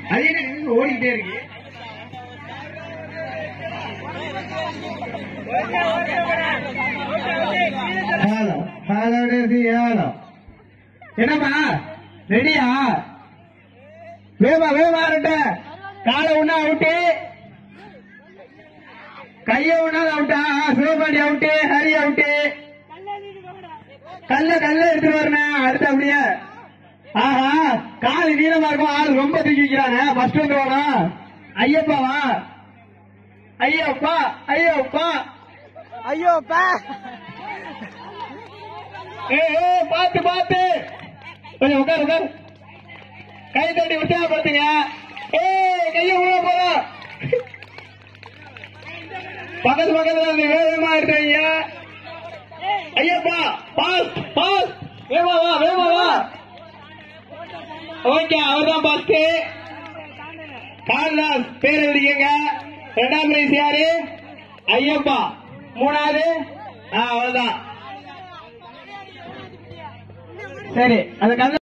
அது என்ன நின்னு ஓடிக்கிட்டே இருக்கு ஹலோ ஹலோ ஹலோ என்னப்பா ரெடியா வேமா வேமா இருட்ட காலை ஒண்ணா அவுட்டு கைய ஒண்ணா அவுட்டா சிவபாண்டி அவுட்டு ஹரி அவுட்டு கல்ல கல்ல எடுத்துட்டு வரணும் அடுத்து அப்படியே ஆஹா கால் நீளமா இருக்கும் ஆள் ரொம்ப தூக்கிக்கிறாங்க ஃபர்ஸ்ட் வந்து வேணும் ஐயப்பாவா ஐயப்பா ஐயப்பா ஐயோப்பா ஏ ஏ பாத்து பாத்து கொஞ்சம் உட்காரு உட்காரு கை தட்டி உற்சாகப்படுத்துங்க ஏ கைய உள்ள போதும் பக்கத்து பக்கத்துல இருந்து வேகமா இருக்கீங்க ஐயப்பா பாஸ் பாஸ் வேமா வா வேமா வா ஓகே அவர்தான் பாஸ்ட் கார்லாஸ் பேர் எழுதிக்கங்க ரெண்டாம் பிரைஸ் யாரு ஐயப்பா மூணாவது ஆ, அவ்வளவுதான் சரி அந்த கல்ல